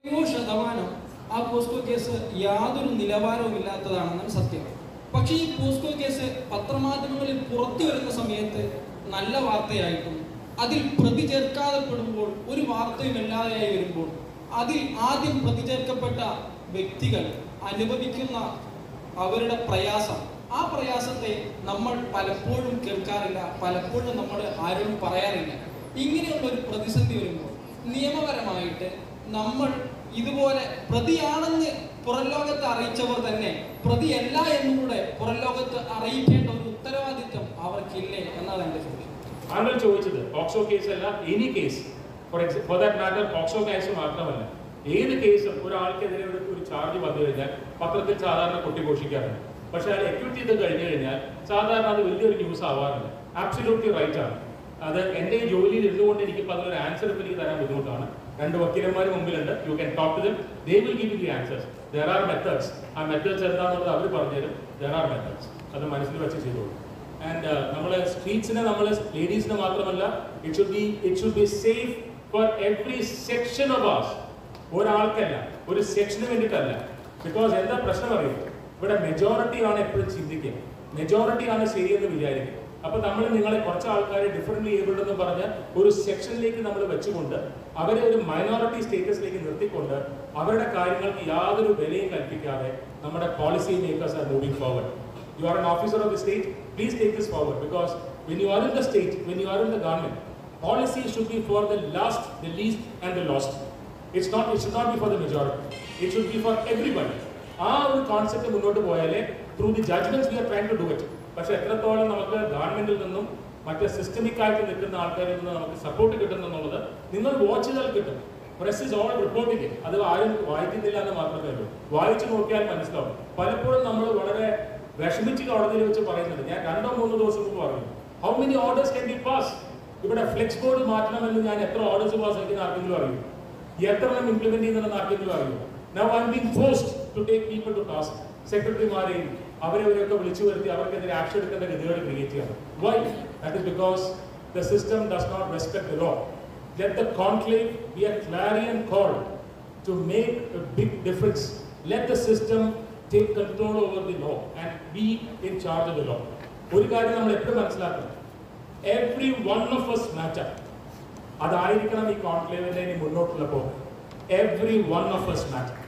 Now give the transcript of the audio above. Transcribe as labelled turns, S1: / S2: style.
S1: എത്രയോ ശതമാനം ആ പോസ്കോ കേസ് യാതൊരു നിലവാരവും ഇല്ലാത്തതാണെന്നാണ് സത്യം പക്ഷേ ഈ പോസ്കോ കേസ് പത്രമാധ്യമങ്ങളിൽ പുറത്തു വരുന്ന സമയത്ത് നല്ല വാർത്തയായിട്ടും അതിൽ പ്രതി ചേർക്കാതെ പെടുമ്പോൾ ഒരു വാർത്തയും ഇല്ലാതെയായി വരുമ്പോൾ അതിൽ ആദ്യം പ്രതി ചേർക്കപ്പെട്ട വ്യക്തികൾ അനുഭവിക്കുന്ന അവരുടെ പ്രയാസം ആ പ്രയാസത്തെ നമ്മൾ പലപ്പോഴും കേൾക്കാറില്ല പലപ്പോഴും നമ്മൾ ആരോടും പറയാറില്ല ഇങ്ങനെയുള്ള ഒരു പ്രതിസന്ധി വരുമ്പോൾ നിയമപരമായിട്ട് നമ്മൾ ഇതുപോലെ പ്രതിയാണെന്ന് പുറം ലോകത്തെ അറിയിച്ചവർ തന്നെ പ്രതിയല്ല എന്നുകൂടെ പുറം ലോകത്ത് അറിയിക്കേണ്ട ഒരു ഉത്തരവാദിത്വം അവർക്കില്ലേ എന്നതാണ് എൻ്റെ ചോദ്യം
S2: ആളുകൾ ചോദിച്ചത് പോക്സോ കേസ് അല്ല എനി കേസ് ഫോർ എക്സാ for that matter POCSO case മാത്രമല്ല ഏത് കേസും ഒരാൾക്കെതിരെ ഒരു ഒരു ചാർജ് വന്നു കഴിഞ്ഞാൽ പത്രത്തിൽ സാധാരണ കൊട്ടിഘോഷിക്കാറുണ്ട് പക്ഷെ അത് എക്യൂട്ട് ചെയ്ത് കഴിഞ്ഞു കഴിഞ്ഞാൽ സാധാരണ അത് വലിയൊരു ന്യൂസ് ആവാറില്ല ആബ്സല്യൂട്ട്ലി റൈറ്റ് ആണ് അത് എൻ്റെ ഈ ജോലിയിൽ ഇരുന്നുകൊണ്ട് എനിക്കിപ്പോൾ അതിനൊരു ആൻസർ ഇപ്പം എനിക്ക് തരാൻ ബുദ്ധിമുട്ടാണ് രണ്ട് വക്കീലന്മാർ മുമ്പിലുണ്ട് you can talk to them they will give the answers there are methods ആ മെത്തേഡ്സ് എന്താണെന്നുള്ളത് അവർ പറഞ്ഞുതരും ദർ ആർ മെത്തേഡ്സ് അത് മനസ്സിൽ വെച്ച് ചെയ്തോളൂ ആൻഡ് നമ്മൾ സ്ട്രീറ്റ്സിനെ നമ്മൾ ലേഡീസിന് മാത്രമല്ല it should be it should be safe for every section of as ഒരാൾക്കല്ല ഒരു സെക്ഷന് വേണ്ടിയിട്ടല്ല ബിക്കോസ് എന്താ പ്രശ്നം അറിയും ഇവിടെ മെജോറിറ്റി ആണ് എപ്പോഴും ചിന്തിക്കുക മെജോറിറ്റി ആണ് ശരിയെന്ന് വിചാരിക്കുക അപ്പൊ നമ്മൾ നിങ്ങളെ കുറച്ച് ആൾക്കാരെ ഡിഫറെന്റ് ഏബിൾഡ് എന്ന് പറഞ്ഞ ഒരു സെക്ഷനിലേക്ക് നമ്മൾ വെച്ചുകൊണ്ട് അവരെ ഒരു മൈനോറിറ്റി സ്റ്റേറ്റസിലേക്ക് നിർത്തിക്കൊണ്ട് അവരുടെ കാര്യങ്ങൾക്ക് യാതൊരു വിലയും കൽപ്പിക്കാതെ നമ്മുടെ policy makers are moving forward you are an officer of the state, please take this forward because when you are in the state, when you are in the government, policy should be for the last, the least, and the lost. It's not, it should not be for the majority. It should be for everybody. ആ ഒരു concept മുന്നോട്ട് പോയാലേ through the judgments we are trying to do it പക്ഷെ എത്രത്തോളം നമുക്ക് ഗവൺമെന്റിൽ നിന്നും മറ്റ് സിസ്റ്റമിക് ആയിട്ട് നിൽക്കുന്ന ആൾക്കാരിൽ നിന്ന് നമുക്ക് സപ്പോർട്ട് കിട്ടുന്നുള്ളത് നിങ്ങൾ വാച്ച് ചെയ്താൽ കിട്ടും പ്രസ് ഇസ് ഓൾ റിപ്പോർട്ടിംഗ് അത് ആരും വായിക്കുന്നില്ല എന്ന് മാത്രമേ ഉള്ളൂ വായിച്ചു നോക്കിയാൽ മനസ്സിലാവും പലപ്പോഴും നമ്മൾ വളരെ വിഷമിച്ച് കോടതിയിൽ വെച്ച് പറയുന്നുണ്ട് ഞാൻ രണ്ടോ മൂന്നോ ദിവസം മുമ്പ് പറഞ്ഞു how many orders can be pass ഇവിടെ ഫ്ലെക്സ് ബോർഡ് മാറ്റണമെന്ന് ഞാൻ എത്ര ഓർഡേഴ്സ് പാസ് ആക്കിയെന്ന് ആർക്കെങ്കിലും അറിയും എത്ര എണ്ണം ഇംപ്ലിമെന്റ് ചെയ്യുന്നതെന്ന് ആർക്കെങ്കിലും അറിയും now I being forced to take people to task സെക്രട്ടറിമാരെയും അവരെവരെയൊക്കെ വിളിച്ചു വരുത്തി അവർക്കെതിരെ ആക്ഷൻ എടുക്കേണ്ട ഗതികേട് ക്രിയേറ്റ് ചെയ്യണം why that is because the system does not respect the law let the conclave be a clarion call to make a big difference. Let the system take control over the law and be in charge of the law. ഒരു കാര്യം നമ്മൾ എപ്പോഴും മനസ്സിലാക്കണം every one of us matter അതായിരിക്കണം ഈ കോൺക്ലേവിന്റെ ഇനി മുന്നോട്ടുള്ള പോക്ക് every one of us matter